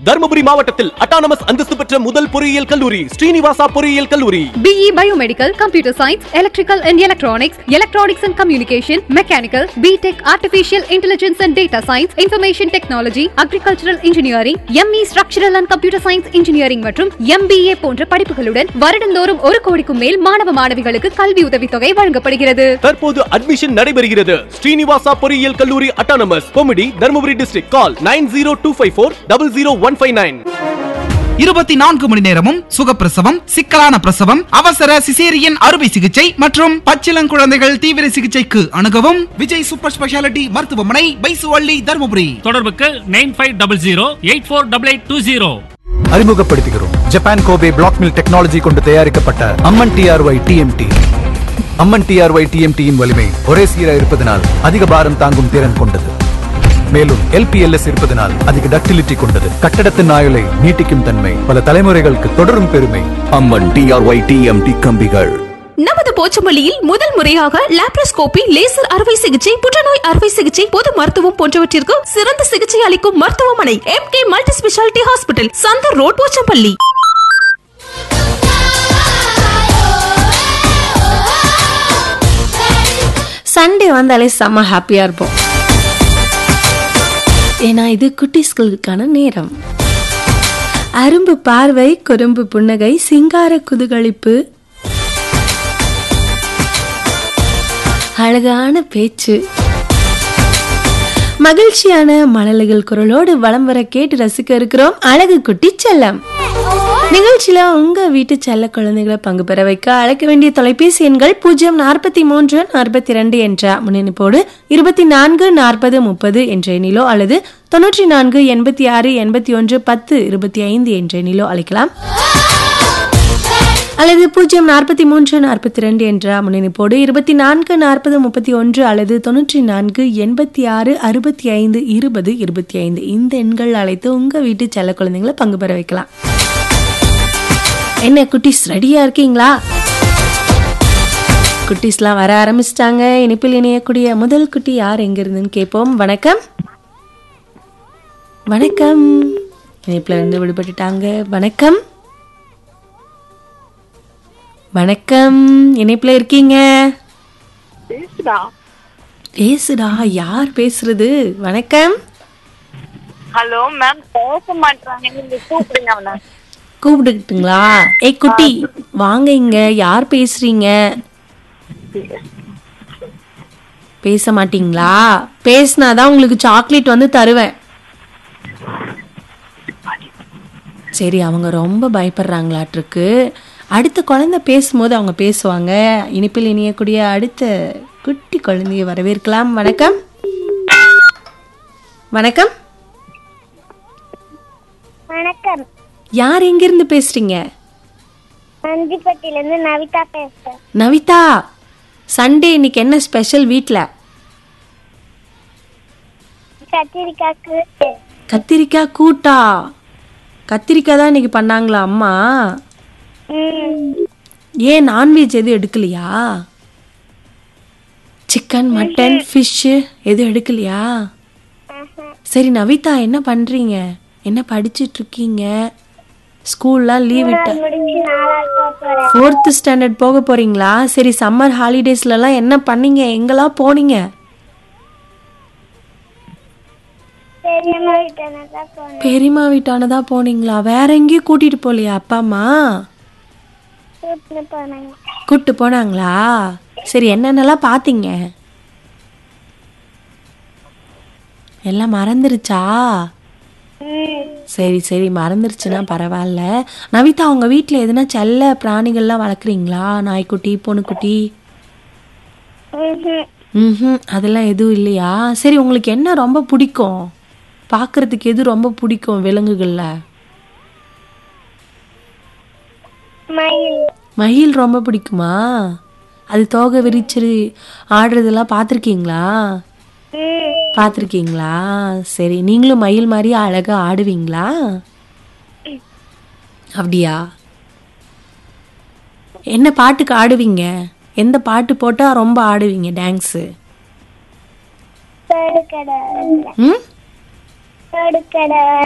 தருமபுரி மாவட்டத்தில் அட்டானமஸ் அந்தஸ்து பெற்ற முதல் பொறியியல் கல்லூரி ஸ்ரீனிவாசா பொறியியல் கல்லூரி BE Biomedical, Computer Science, Electrical and Electronics, Electronics and Communication, Mechanical, B.Tech Artificial Intelligence and Data Science, Information Technology, Agricultural Engineering, ME Structural and Computer Science Engineering மற்றும் MBA போன்ற படிப்புகளுடன் வருடந்தோறும் ஒரு கோடிக்கும் மேல் மாணவ மாணவிகளுக்கு கல்வி உதவித்தொகை வழங்கப்படுகிறது தற்போது அட்மிஷன் நடைபெறுகிறது ஸ்ரீனிவாசா பொறியியல் கல்லூரி அட்டானமஸ் கொமிடி Dharmapuri district call nine zero two five four double zero one five nine இருபத்தி நான்கு மணி நேரமும் சுகப்பிரசவம் சிக்கலான பிரசவம் அவசர சிசேரியன் அறுவை சிகிச்சை மற்றும் பச்சிளங்குழந்தைகள் தீவிர சிகிச்சைக்கு அணுகவும் விஜய் சூப்பர் ஸ்பெஷாலிட்டி மருத்துவமனை பைசுவள்ளி தருமபுரி தொடர்புக்கு nine five double zero eight four double eight two zero அறிமுகப்படுத்துகிறோம் Japan Kobe black mill technology கொண்டு தயாரிக்கப்பட்ட Amman TRY TMT Amman TRY டிஎம்டியின் வலிமை ஒரே சீராக இருப்பதனால் அதிக பாரம் தாங்கும் திறன் கொண்டது மேலும் எல்பிஎல்எஸ் இருப்பதனால் அதிக டக்டிலிட்டி கொண்டது கட்டடத்தின் ஆயுளை நீட்டிக்கும் தன்மை பல தலைமுறைகளுக்கு தொடரும் பெருமை அம்மன் டிஆர்ஒய் டிஎம்டி கம்பிகள் நமது போச்சமல்லியில் முதல் முறையாக லாப்ரோஸ்கோபி லேசர் அறுவை சிகிச்சை புற்றுநோய் அறுவை சிகிச்சை பொது மருத்துவம் போன்றவற்றிற்கு சிறந்த சிகிச்சை அளிக்கும் மருத்துவமனை M K multi speciality hospital Chandar road Pochampalli Sunday வந்தாலே செம்ம ஹாப்பியாக இருப்போம் ஏன்னா இது குட்டீஸ்களுக்கான நேரம் அரும்பு பார்வை குறும்பு புன்னகை சிங்கார குதுகளிப்பு அழகான பேச்சு மகிழ்ச்சியான மழலைகள் குரலோடு வலம் வர கேட்டு ரசிக்க இருக்கிறோம் அழகு குட்டி செல்லம் நிகழ்ச்சியில உங்க வீட்டு செல்ல குழந்தைகளை பங்கு பெற வைக்க அழைக்க வேண்டிய தொலைபேசி எண்கள் பூஜ்ஜியம் நாற்பத்தி மூன்று நாற்பத்தி ரெண்டு என்ற முன்னெடுப்போடு இருபத்தி நான்கு நாற்பது முப்பது என்ற எண்ணிலோ அல்லது தொன்னூற்றி நான்கு எண்பத்தி ஆறு எண்பத்தி ஒன்று பத்து இருபத்தி ஐந்து என்ற எண்ணிலோ அழைக்கலாம் அல்லது பூஜ்ஜியம் நாற்பத்தி மூன்று நாற்பத்தி ரெண்டு என்ற முன்னெடுப்போடு இருபத்தி நான்கு நாற்பது முப்பத்தி ஒன்று அல்லது தொன்னூற்றி நான்கு எண்பத்தி ஆறு அறுபத்தி ஐந்து இருபது இருபத்தி ஐந்து இந்த எண்கள் அழைத்து உங்க வீட்டு செல்ல குழந்தைங்களை பங்கு பெற வைக்கலாம் என்ன குட்டீஸ் ரெடியா இருக்கீங்களா குட்டீஸ்லாம் வர ஆரம்பிச்சிட்டாங்க இனிப்பில் இணையக்கூடிய முதல் குட்டி யார் எங்க இருந்துன்னு கேட்போம் வணக்கம் வணக்கம் இணைப்புல இருந்து விடுபட்டுட்டாங்க வணக்கம் வணக்கம் இணைப்புல இருக்கீங்க பேசுடா யார் பேசுறது வணக்கம் ஹலோ மேம் பேச மாட்டாங்க நீங்க கூப்பிடுங்க அவனை கூப்பிட்டுக்கிட்டுங்களா ஏய் குட்டி வாங்க இங்க யார் பேசுறீங்க பேச மாட்டீங்களா பேசினாதான் உங்களுக்கு சாக்லேட் வந்து தருவேன் சரி அவங்க ரொம்ப பயப்படுறாங்களாட்டிருக்கு அடுத்த குழந்தை பேசும்போது அவங்க பேசுவாங்க இனிப்பில் இணையக்கூடிய அடுத்த குட்டி குழந்தைய வரவேற்கலாம் வணக்கம் வணக்கம் வணக்கம் யார் எங்கிருந்து பேசுறீங்க நந்திப்பட்டில இருந்து நவிதா பேசுறேன் நவிதா சண்டே இன்னைக்கு என்ன ஸ்பெஷல் வீட்ல கத்திரிக்காய்க்கு கத்திரிக்காய் கூட்டா கத்திரிக்காய் தான் இன்னைக்கு பண்ணாங்களா அம்மா ஏன் நான்வெஜ் எதுவும் எடுக்கலையா சிக்கன் மட்டன் ஃபிஷ்ஷு எதுவும் எடுக்கலையா சரி நவிதா என்ன பண்றீங்க என்ன படிச்சிட்டு இருக்கீங்க ஸ்கூல்லாம் லீவ் விட்ட முடிஞ்சு நாலாவது போக போறேன் ஃபோர்த்து ஸ்டாண்டர்ட் போக போறீங்களா சரி சம்மர் ஹாலிடேஸ்லலாம் என்ன பண்ணீங்க எங்கெல்லாம் போனீங்க பெரியம்மா வீட்டான தான் போனேன் பெரியம்மா வீட்டானதா போனீங்களா வேற எங்கேயும் கூட்டிட்டு போகலையா அப்பா அம்மா கூட்டின்னு போனாங்க கூட்டு போனாங்களா சரி என்னென்னலாம் பார்த்தீங்க எல்லாம் மறந்துருச்சா சரி சரி மறந்துருச்சுன்னா பரவாயில்ல நவிதா உங்க வீட்டில் எதுனா செல்ல பிராணிகள்லாம் வளர்க்குறீங்களா நாய்க்குட்டி பூனைக்குட்டி ம் அதெல்லாம் எதுவும் இல்லையா சரி உங்களுக்கு என்ன ரொம்ப பிடிக்கும் பார்க்கறதுக்கு எது ரொம்ப பிடிக்கும் விலங்குகளில் மயில் மயில் ரொம்ப பிடிக்குமா அது தோகை விரிச்சு ஆடுறதெல்லாம் பார்த்துருக்கீங்களா பார்த்துருக்கீங்களா சரி நீங்களும் மயில் மாதிரி அழகா ஆடுவீங்களா அப்படியா என்ன பாட்டுக்கு ஆடுவீங்க எந்த பாட்டு போட்டால் ரொம்ப ஆடுவீங்க டான்ஸு தேடு கடை ம் தேடு கடை